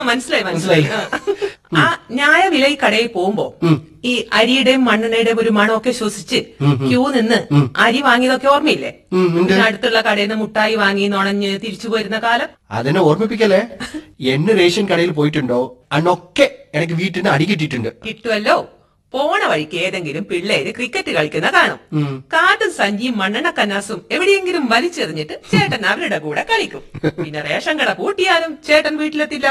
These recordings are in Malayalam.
മനസ്സിലായി മനസ്സിലായി ആ ന്യായവില ഈ കടയിൽ പോകുമ്പോ ഈ അരിയുടെയും മണ്ണെണ്ണയുടെയും ഒരു മണമൊക്കെ ശ്വസിച്ച് ക്യൂ നിന്ന് അരി വാങ്ങിയതൊക്കെ ഓർമ്മയില്ലേ ഉം, ഉണ്ട്. പിന്നെ അടുത്തുള്ള കടയിൽ നിന്ന് മുട്ടായി വാങ്ങി നുണഞ്ഞ് തിരിച്ചു പോരുന്ന കാലം അതിനെ ഓർമ്മിപ്പിക്കല്ലേ എന്ന് റേഷൻ കടയിൽ പോയിട്ടുണ്ടോ അന്നൊക്കെ എനിക്ക് വീട്ടിൽ നിന്ന് അടി കിട്ടിയിട്ടുണ്ട് കിട്ടുമല്ലോ പോണ വഴിക്ക് ഏതെങ്കിലും പിള്ളേര് ക്രിക്കറ്റ് കളിക്കുന്ന കാണും കാട്ടും സഞ്ചിയും മണ്ണെണ്ണ കന്നാസും എവിടെയെങ്കിലും വലിച്ചെറിഞ്ഞിട്ട് ചേട്ടൻ അവരുടെ കൂടെ കളിക്കും പിന്നെ റേഷൻ കട പൂട്ടിയാലും ചേട്ടൻ വീട്ടിലെത്തില്ല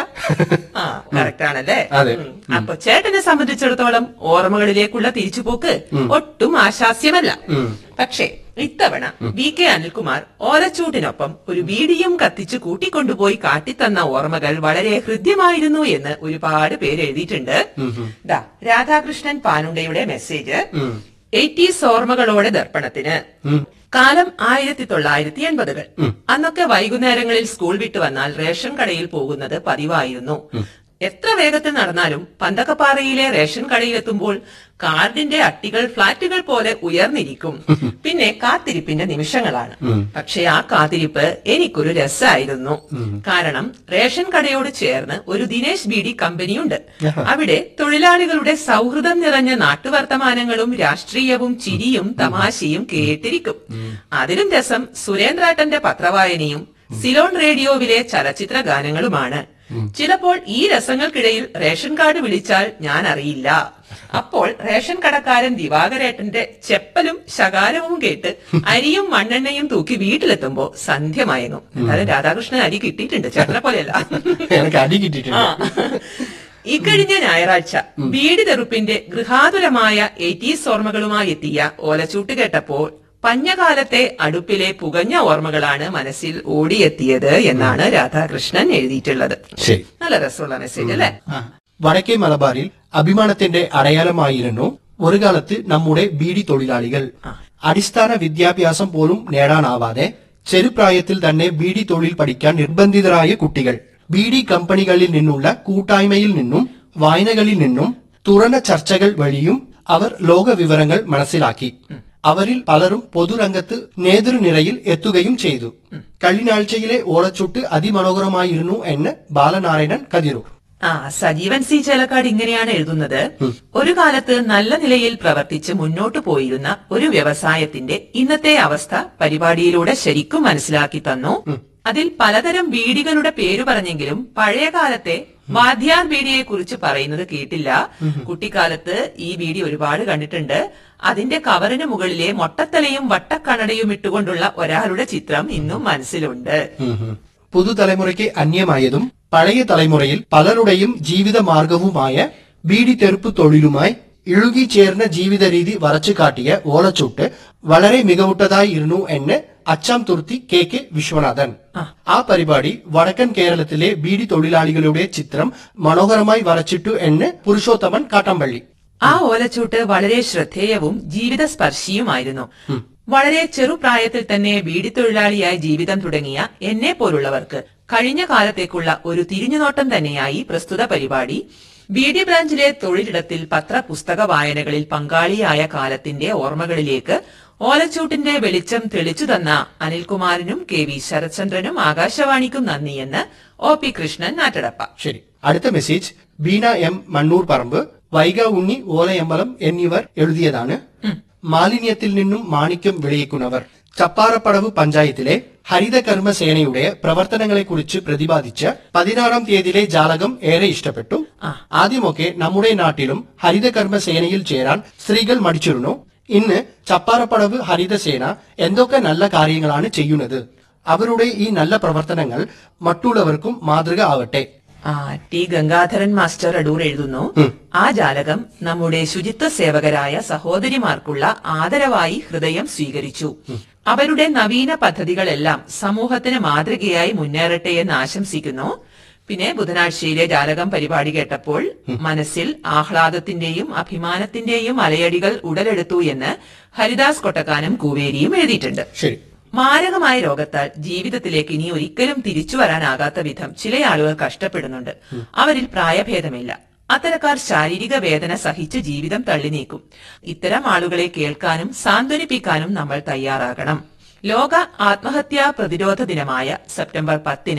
ആ കറക്റ്റ് ആണല്ലേ അതെ. ഉം. അപ്പൊ ചേട്ടനെ സംബന്ധിച്ചിടത്തോളം ഓർമ്മകളിലേക്കുള്ള തിരിച്ചുപോക്ക് ഒട്ടും ആശാസ്യമല്ല പക്ഷേ ഇത്തവണ വി കെ അനിൽകുമാർ ഓലച്ചൂട്ടിനൊപ്പം ഒരു ബീഡിയും കത്തിച്ച് കൂട്ടിക്കൊണ്ടുപോയി കാട്ടിത്തന്ന ഓർമ്മകൾ വളരെ ഹൃദ്യമായിരുന്നു എന്ന് ഒരുപാട് പേര് എഴുതിയിട്ടുണ്ട് ദാ രാധാകൃഷ്ണൻ പാനുണ്ടയുടെ മെസ്സേജ് എയ്റ്റീസ് ഓർമ്മകളോടെ ദർപ്പണത്തിന് കാലം ആയിരത്തി തൊള്ളായിരത്തി എൺപതുകൾ അന്നൊക്കെ വൈകുന്നേരങ്ങളിൽ സ്കൂൾ വിട്ടു വന്നാൽ റേഷൻ കടയിൽ പോകുന്നത് പതിവായിരുന്നു എത്ര വേഗത്തിൽ നടന്നാലും പന്തക്കപ്പാറയിലെ റേഷൻ കടയിലെത്തുമ്പോൾ കാർഡിന്റെ അട്ടികൾ ഫ്ളാറ്റുകൾ പോലെ ഉയർന്നിരിക്കും പിന്നെ കാത്തിരിപ്പിന്റെ നിമിഷങ്ങളാണ് പക്ഷെ ആ കാത്തിരിപ്പ് എനിക്കൊരു രസമായിരുന്നു കാരണം റേഷൻ കടയോട് ചേർന്ന് ഒരു ദിനേശ് ബീഡി കമ്പനിയുണ്ട് അവിടെ തൊഴിലാളികളുടെ സൗഹൃദം നിറഞ്ഞ നാട്ടുവർത്തമാനങ്ങളും രാഷ്ട്രീയവും ചിരിയും തമാശയും കേട്ടിരിക്കും അതിലും രസം സുരേന്ദ്രാട്ടന്റെ പത്രവായനയും സിലോൺ റേഡിയോവിലെ ചലച്ചിത്ര ഗാനങ്ങളുമാണ് ചിലപ്പോൾ ഈ രസങ്ങൾക്കിടയിൽ റേഷൻ കാർഡ് വിളിച്ചാൽ ഞാൻ അറിയില്ല അപ്പോൾ റേഷൻ കടക്കാരൻ ദിവാകരേട്ടന്റെ ചെപ്പലും ശകാരവും കേട്ട് അരിയും മണ്ണെണ്ണയും തൂക്കി വീട്ടിലെത്തുമ്പോ സന്ധ്യമായിരുന്നു എന്നാലും രാധാകൃഷ്ണൻ അരി കിട്ടിയിട്ടുണ്ട് ചേട്ടനെ പോലെയല്ല എനിക്ക് അടി കിട്ടിയിട്ടുണ്ട് ഇക്കഴിഞ്ഞ ഞായറാഴ്ച ബീഡി തെറുപ്പിന്റെ ഗൃഹാതുരമായ എയ്റ്റീസ് ഓർമ്മകളുമായി എത്തിയ ഓലച്ചൂട്ട് കേട്ടപ്പോൾ പഞ്ഞകാലത്തെ അടുപ്പിലെ പുകഞ്ഞ ഓർമ്മകളാണ് മനസ്സിൽ ഓടിയെത്തിയത് എന്നാണ് രാധാകൃഷ്ണൻ എഴുതിയിട്ടുള്ളത് ശരി നല്ല രസമുള്ള മെസ്സേജ് അല്ലേ വടക്കേ മലബാറിൽ അഭിമാനത്തിന്റെ അടയാളമായിരുന്നു ഒരു കാലത്ത് നമ്മുടെ ബീഡി തൊഴിലാളികൾ അടിസ്ഥാന വിദ്യാഭ്യാസം പോലും നേടാനാവാതെ ചെറുപ്രായത്തിൽ തന്നെ ബീഡി തൊഴിൽ പഠിക്കാൻ നിർബന്ധിതരായ കുട്ടികൾ ബീഡി കമ്പനികളിൽ നിന്നുള്ള കൂട്ടായ്മയിൽ നിന്നും വായനകളിൽ നിന്നും തുറന്ന ചർച്ചകൾ വഴിയും അവർ ലോക വിവരങ്ങൾ മനസ്സിലാക്കി അവരിൽ പലരും പൊതുരംഗത്ത് നേതൃനിരയിൽ എത്തുകയും ചെയ്തു കഴിഞ്ഞാഴ്ചയിലെ ഓളച്ചുട്ട് അതിമനോഹരമായിരുന്നു എന്ന് ബാലനാരായണൻ കതിരൂർ ആ സജീവൻ സി ചേലക്കാട് ഇങ്ങനെയാണ് എഴുതുന്നത് ഒരു കാലത്ത് നല്ല നിലയിൽ പ്രവർത്തിച്ച് മുന്നോട്ടു പോയിരുന്ന ഒരു വ്യവസായത്തിന്റെ ഇന്നത്തെ അവസ്ഥ പരിപാടിയിലൂടെ ശരിക്കും മനസ്സിലാക്കി തന്നു അതിൽ പലതരം ബീഡികളുടെ പേര് പറഞ്ഞെങ്കിലും പഴയ കാലത്തെ വാദ്യാർ ബീഡിയെ കുറിച്ച് പറയുന്നത് കേട്ടില്ല കുട്ടിക്കാലത്ത് ഈ ബീഡി ഒരുപാട് കണ്ടിട്ടുണ്ട് അതിന്റെ കവറിന് മുകളിലെ മൊട്ടത്തലയും വട്ടക്കണ്ണടയും ഇട്ടുകൊണ്ടുള്ള ഒരാളുടെ ചിത്രം ഇന്നും മനസ്സിലുണ്ട് പുതുതലമുറയ്ക്ക് അന്യമായതും പഴയ തലമുറയിൽ പലരുടെയും ജീവിത മാർഗവുമായ ബീഡി തെറുപ്പ് തൊഴിലുമായി ഇഴുകിച്ചേർന്ന ജീവിത രീതി വരച്ചു കാട്ടിയ ഓലച്ചൂട്ട് വളരെ മികവുറ്റതായിരുന്നു എന്ന് Achamthuruthi K K Viswanathan ആ പരിപാടി വടക്കൻ കേരളത്തിലെ ബീഡി തൊഴിലാളികളുടെ ചിത്രം മനോഹരമായി വരച്ചിട്ടു എന്ന് പുരുഷോത്തമൻ കാട്ടമ്പള്ളി ആ ഓലച്ചൂട്ട് വളരെ ശ്രദ്ധേയവും ജീവിത സ്പർശിയുമായിരുന്നു വളരെ ചെറുപ്രായത്തിൽ തന്നെ ബീഡി തൊഴിലാളിയായി ജീവിതം തുടങ്ങിയ എന്നെ പോലുള്ളവർക്ക് കഴിഞ്ഞ കാലത്തേക്കുള്ള ഒരു തിരിഞ്ഞുനോട്ടം തന്നെയായി പ്രസ്തുത പരിപാടി ബീഡി ബ്രാഞ്ചിലെ തൊഴിലിടത്തിൽ പത്ര പുസ്തക വായനകളിൽ പങ്കാളിയായ കാലത്തിന്റെ ഓർമ്മകളിലേക്ക് ഓലച്ചൂട്ടിന്റെ വെളിച്ചം തെളിച്ചു തന്ന അനിൽകുമാറിനും കെ വി ശരത്ചന്ദ്രനും ആകാശവാണിക്കും നന്ദിയെന്ന് ഒ പി കൃഷ്ണൻ നാട്ടടപ്പ ശരി അടുത്ത മെസ്സേജ് ബീന എം മണ്ണൂർ പറമ്പ് വൈഗ ഉണ്ണി ഓലയമ്പലം എന്നിവർ എഴുതിയതാണ് മാലിന്യത്തിൽ നിന്നും മാണിക്യം വിളയിക്കുന്നവർ ചപ്പാറപ്പടവ് പഞ്ചായത്തിലെ ഹരിതകർമ്മ സേനയുടെ പ്രവർത്തനങ്ങളെക്കുറിച്ച് പ്രതിപാദിച്ച് പതിനാറാം തീയതിയിലെ ജാലകം ഏറെ ഇഷ്ടപ്പെട്ടു ആദ്യമൊക്കെ നമ്മുടെ നാട്ടിലും ഹരിതകർമ്മ സേനയിൽ ചേരാൻ സ്ത്രീകൾ മടിച്ചിരുന്നു ഇന്ന് ചപ്പാറപ്പടവ് ഹരിതസേന എന്തൊക്കെ നല്ല കാര്യങ്ങളാണ് ചെയ്യുന്നത് അവരുടെ ഈ നല്ല പ്രവർത്തനങ്ങൾ മറ്റുള്ളവർക്കും മാതൃക ആവട്ടെ ആ ടി ഗംഗാധരൻ മാസ്റ്റർ അടൂർ എഴുതുന്നു ആ ജാലകം നമ്മുടെ ശുചിത്വ സേവകരായ സഹോദരിമാർക്കുള്ള ആദരവായി ഹൃദയം സ്വീകരിച്ചു അവരുടെ നവീന പദ്ധതികളെല്ലാം സമൂഹത്തിന് മാതൃകയായി മുന്നേറട്ടെ എന്ന് ആശംസിക്കുന്നു പിന്നെ ബുധനാഴ്ചയിലെ ജാലകം പരിപാടി കേട്ടപ്പോൾ മനസ്സിൽ ആഹ്ലാദത്തിന്റെയും അഭിമാനത്തിന്റെയും അലയടികൾ ഉടലെടുത്തു എന്ന് ഹരിദാസ് കൊട്ടക്കാനം കൂവേരിയും എഴുതിയിട്ടുണ്ട് ശരി മാരകമായ രോഗത്താൽ ജീവിതത്തിലേക്ക് ഇനി ഒരിക്കലും തിരിച്ചു വരാനാകാത്ത വിധം ചില ആളുകൾ കഷ്ടപ്പെടുന്നുണ്ട് അവരിൽ പ്രായഭേദമില്ല അത്തരക്കാർ ശാരീരിക വേദന സഹിച്ച് ജീവിതം തള്ളി നീക്കും ഇത്തരം ആളുകളെ കേൾക്കാനും സാന്ത്വനിപ്പിക്കാനും നമ്മൾ തയ്യാറാകണം ലോക ആത്മഹത്യാ പ്രതിരോധ ദിനമായ സെപ്റ്റംബർ പത്തിന്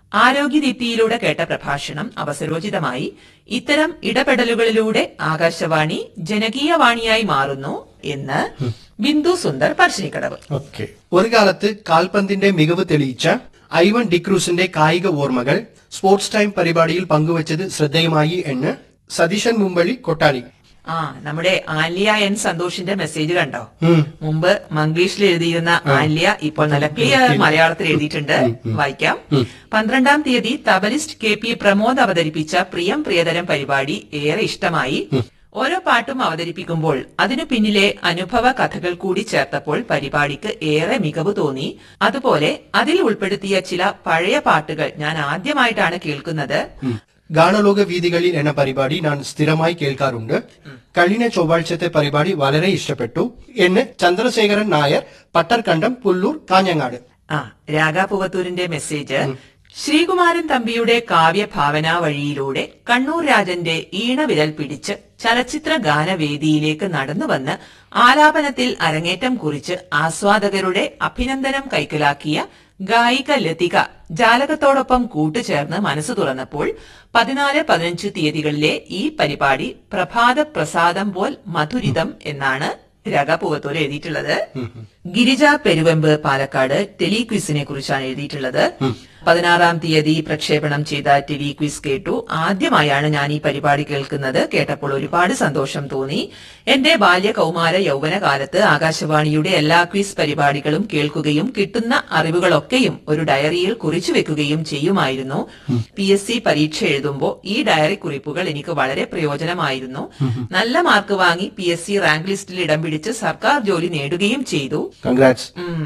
ആരോഗ്യദീപ്തിയിലൂടെ കേട്ട പ്രഭാഷണം അവസരോചിതമായി ഇത്തരം ഇടപെടലുകളിലൂടെ ആകാശവാണി ജനകീയവാണിയായി മാറുന്നു എന്ന് ബിന്ദു സുന്ദർ പറശ്ശിനിക്കടവ് ഓക്കെ ഒരു കാലത്ത് കാൽപന്തിന്റെ മികവ് തെളിയിച്ച ഐവൻ ഡിക്രൂസിന്റെ കായിക ഓർമ്മകൾ സ്പോർട്സ് ടൈം പരിപാടിയിൽ പങ്കുവച്ചത് ശ്രദ്ധേയമായി എന്ന് സതീശൻ മുമ്പള്ളി കൊട്ടാലി ആ നമ്മുടെ ആലിയ എൻ സന്തോഷിന്റെ മെസ്സേജ് കണ്ടോ ഉം. മുമ്പ് മംഗ്ലീഷിൽ എഴുതിയിരുന്ന ആലിയ ഇപ്പോൾ നല്ല ക്ലിയർ മലയാളത്തിൽ എഴുതിയിട്ടുണ്ട് വായിക്കാം പന്ത്രണ്ടാം തീയതി തബലിസ്റ്റ് കെ പി പ്രമോദ് അവതരിപ്പിച്ച പ്രിയം പ്രിയതരം പരിപാടി ഏറെ ഇഷ്ടമായി ഓരോ പാട്ടും അവതരിപ്പിക്കുമ്പോൾ അതിനു പിന്നിലെ അനുഭവ കഥകൾ കൂടി ചേർത്തപ്പോൾ പരിപാടിക്ക് ഏറെ മികവ് തോന്നി അതുപോലെ അതിൽ ഉൾപ്പെടുത്തിയ ചില പഴയ പാട്ടുകൾ ഞാൻ ആദ്യമായിട്ടാണ് കേൾക്കുന്നത് ഗാനലോക വീതികളിൽ എന്ന പരിപാടി ഞാൻ സ്ഥിരമായി കേൾക്കാറുണ്ട് കഴിഞ്ഞ ചൊവ്വാഴ്ചത്തെ പരിപാടി വളരെ ഇഷ്ടപ്പെട്ടു എന്ന് ചന്ദ്രശേഖരൻ നായർ പട്ടർകണ്ടം പുല്ലൂർ കാഞ്ഞങ്ങാട് ആ രാഗ പുവത്തൂരിന്റെ മെസ്സേജ് ശ്രീകുമാരൻ തമ്പിയുടെ കാവ്യഭാവന വഴിയിലൂടെ കണ്ണൂർ രാജന്റെ ഈണവിരൽ പിടിച്ച് ചലച്ചിത്ര ഗാനവേദിയിലേക്ക് നടന്നുവന്ന് ആലാപനത്തിൽ അരങ്ങേറ്റം കുറിച്ച് ആസ്വാദകരുടെ അഭിനന്ദനം കൈക്കലാക്കിയ ഗായിക ലതിക ജാലകത്തോടൊപ്പം കൂട്ടുചേർന്ന് മനസ്സ് തുറന്നപ്പോൾ പതിനാല് പതിനഞ്ച് തീയതികളിലെ ഈ പരിപാടി പ്രഭാത പ്രസാദം പോൽ മധുരിതം എന്നാണ് രഗപൂവത്തോട് എഴുതിയിട്ടുള്ളത് ഗിരിജ പെരുവെമ്പ് പാലക്കാട് ടെലിക്വിസിനെ കുറിച്ചാണ് എഴുതിയിട്ടുള്ളത് പതിനാറാം തീയതി പ്രക്ഷേപണം ചെയ്ത ടെലിക്വിസ് കേട്ടു ആദ്യമായാണ് ഞാൻ ഈ പരിപാടി കേൾക്കുന്നത് കേട്ടപ്പോൾ ഒരുപാട് സന്തോഷം തോന്നി എന്റെ ബാല്യ കൗമാര യൗവന കാലത്ത് ആകാശവാണിയുടെ എല്ലാ ക്വിസ് പരിപാടികളും കേൾക്കുകയും കിട്ടുന്ന അറിവുകളൊക്കെയും ഒരു ഡയറിയിൽ കുറിച്ചു വെക്കുകയും ചെയ്യുമായിരുന്നു പി എസ് സി പരീക്ഷ എഴുതുമ്പോൾ ഈ ഡയറി കുറിപ്പുകൾ എനിക്ക് വളരെ പ്രയോജനമായിരുന്നു നല്ല മാർക്ക് വാങ്ങി പി എസ് സി റാങ്ക് ലിസ്റ്റിൽ ഇടം പിടിച്ച് സർക്കാർ ജോലി നേടുകയും ചെയ്തു കൺഗ്രാറ്റ്സ് ഉം.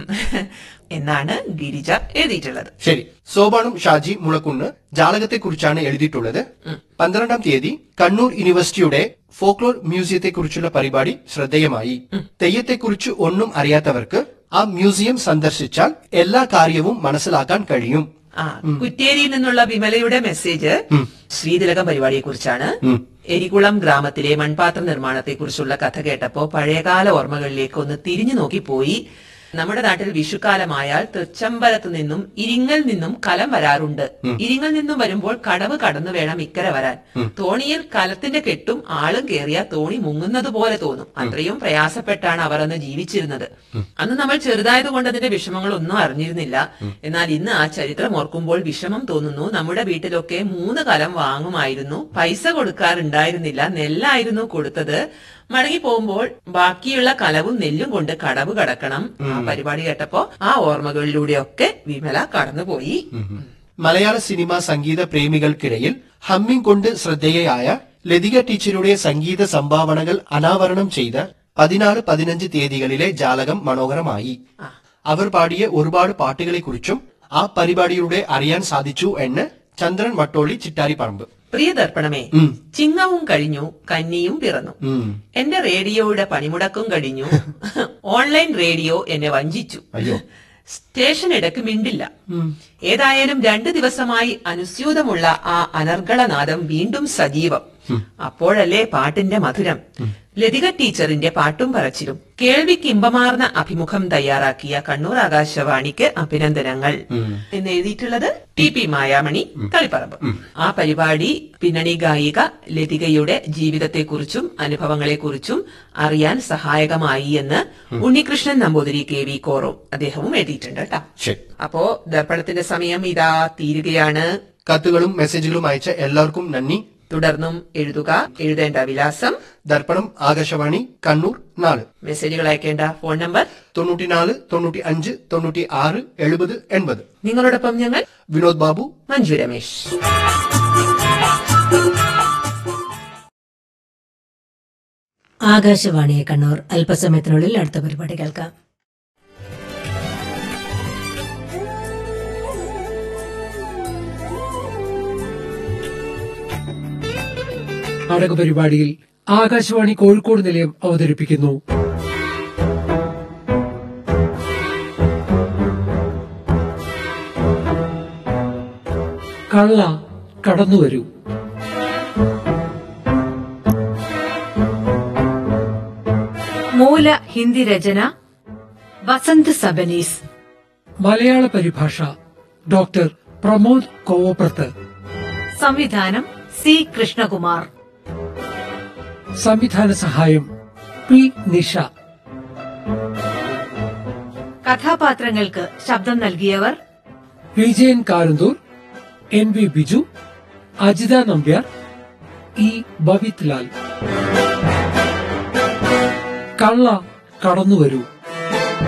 എന്നാണ് ഗിരിജ എഴുതിയിട്ടുള്ളത് ശരി സോപാണും ഷാജി മുളക്കുന്ന് ജാലകത്തെ കുറിച്ചാണ് എഴുതിയിട്ടുള്ളത് പന്ത്രണ്ടാം തീയതി കണ്ണൂർ യൂണിവേഴ്സിറ്റിയുടെ ഫോക്ലോർ മ്യൂസിയത്തെ കുറിച്ചുള്ള പരിപാടി ശ്രദ്ധേയമായി തെയ്യത്തെക്കുറിച്ച് ഒന്നും അറിയാത്തവർക്ക് ആ മ്യൂസിയം സന്ദർശിച്ചാൽ എല്ലാ കാര്യവും മനസ്സിലാക്കാൻ കഴിയും ആ കുറ്റേരിയിൽ നിന്നുള്ള വിമലയുടെ മെസ്സേജ് ശ്രീതിലകം പരിപാടിയെ കുറിച്ചാണ് എരികുളം ഗ്രാമത്തിലെ മൺപാത്ര നിർമ്മാണത്തെ കുറിച്ചുള്ള കഥ കേട്ടപ്പോ പഴയകാല ഓർമ്മകളിലേക്ക് ഒന്ന് തിരിഞ്ഞു നോക്കിപ്പോയി നമ്മുടെ നാട്ടിൽ വിഷുക്കാലമായാൽ തൃച്ചമ്പലത്തു നിന്നും ഇരിങ്ങൽ നിന്നും കലം വരാറുണ്ട് ഇരിങ്ങൽ നിന്നും വരുമ്പോൾ കടവ് കടന്നു വേണം ഇക്കര വരാൻ തോണിയിൽ കലത്തിന്റെ കെട്ടും ആളും കേറിയ തോണി മുങ്ങുന്നത് പോലെ തോന്നും അത്രയും പ്രയാസപ്പെട്ടാണ് അവർ അന്ന് ജീവിച്ചിരുന്നത് അന്ന് നമ്മൾ ചെറുതായത് കൊണ്ട് അതിന്റെ വിഷമങ്ങളൊന്നും അറിഞ്ഞിരുന്നില്ല എന്നാൽ ഇന്ന് ആ ചരിത്രം ഓർക്കുമ്പോൾ വിഷമം തോന്നുന്നു നമ്മുടെ വീട്ടിലൊക്കെ മൂന്ന് കലം വാങ്ങുമായിരുന്നു പൈസ കൊടുക്കാറുണ്ടായിരുന്നില്ല നെല്ലായിരുന്നു കൊടുത്തത് മടങ്ങി പോകുമ്പോൾ ബാക്കിയുള്ള കലവും നെല്ലും കൊണ്ട് കടവ് കടക്കണം ആ പരിപാടി കേട്ടപ്പോ ആ ഓർമ്മകളിലൂടെയൊക്കെ വിമല കടന്നുപോയി മലയാള സിനിമ സംഗീത പ്രേമികൾക്കിടയിൽ ഹമ്മിങ് കൊണ്ട് ശ്രദ്ധേയയായ ലതിക ടീച്ചറുടെ സംഗീത സംഭാവനകൾ അനാവരണം ചെയ്ത പതിനാറ് പതിനഞ്ച് തീയതികളിലെ ജാലകം മനോഹരമായി അവർ പാടിയ ഒരുപാട് പാട്ടുകളെക്കുറിച്ചും ആ പരിപാടിയിലൂടെ അറിയാൻ സാധിച്ചു എന്ന് ചന്ദ്രൻ വട്ടോളി ചിറ്റാരിപ്പറമ്പ് പ്രിയദർപ്പണമേ ചിങ്ങവും കഴിഞ്ഞു കന്നിയും പിറന്നു ഉം. എന്റെ റേഡിയോയുടെ പണിമുടക്കും കഴിഞ്ഞു ഓൺലൈൻ റേഡിയോ എന്നെ വഞ്ചിച്ചു അയ്യോ. സ്റ്റേഷൻ ഇടയ്ക്ക് മിണ്ടില്ല ഏതായാലും രണ്ടു ദിവസമായി അനുസ്യൂതമുള്ള ആ അനർഗളനാദം വീണ്ടും സജീവം അപ്പോഴല്ലേ പാട്ടിന്റെ മധുരം ലതിക ടീച്ചറിന്റെ പാട്ടും പറച്ചിലും കേൾവിക്ക് ഇമ്പമാർന്ന അഭിമുഖം തയ്യാറാക്കിയ കണ്ണൂർ ആകാശവാണിക്ക് അഭിനന്ദനങ്ങൾ എന്ന് എഴുതിയിട്ടുള്ളത് ടി പി മായാമണി തളിപ്പറമ്പ് ആ പരിപാടി പിന്നണി ഗായിക ലതികയുടെ ജീവിതത്തെക്കുറിച്ചും അനുഭവങ്ങളെക്കുറിച്ചും അറിയാൻ സഹായകമായി എന്ന് ഉണ്ണികൃഷ്ണൻ നമ്പൂതിരി കെ വി കോറോ അദ്ദേഹവും എഴുതിയിട്ടുണ്ട് കേട്ടോ ശരി അപ്പോ ദർപ്പണത്തിന്റെ സമയം ഇതാ തീരുകയാണ് കത്തുകളും മെസ്സേജുകളും അയച്ച എല്ലാവർക്കും നന്ദി തുടർന്നും എഴുതുക എഴുതേണ്ട വിലാസം ദർപ്പണം ആകാശവാണി കണ്ണൂർ നാല് മെസ്സേജുകൾ അയക്കേണ്ട ഫോൺ നമ്പർ തൊണ്ണൂറ്റിനാല് തൊണ്ണൂറ്റി അഞ്ച് തൊണ്ണൂറ്റി ആറ് എഴുപത് എൺപത് നിങ്ങളോടൊപ്പം ഞങ്ങൾ വിനോദ് ബാബു മഞ്ജു രമേശ് ആകാശവാണിയെ കണ്ണൂർ അല്പസമയത്തിനുള്ളിൽ അടുത്ത പരിപാടി കേൾക്കാം നാടക പരിപാടിയിൽ ആകാശവാണി കോഴിക്കോട് നിലയം അവതരിപ്പിക്കുന്നു കള്ള കടന്നുവരൂ മൂല ഹിന്ദി രചന വസന്ത് സബനീസ് മലയാള പരിഭാഷ ഡോക്ടർ പ്രമോദ് കോവപ്രത്ത് സംവിധാനം സി കൃഷ്ണകുമാർ സംവിധാന സഹായം പി നിഷ കഥാപാത്രങ്ങൾക്ക് ശബ്ദം നൽകിയവർ Vijayan Karanthur N V Biju Ajitha Nambiar E Bavith Lal കള്ള കടന്നുവരൂ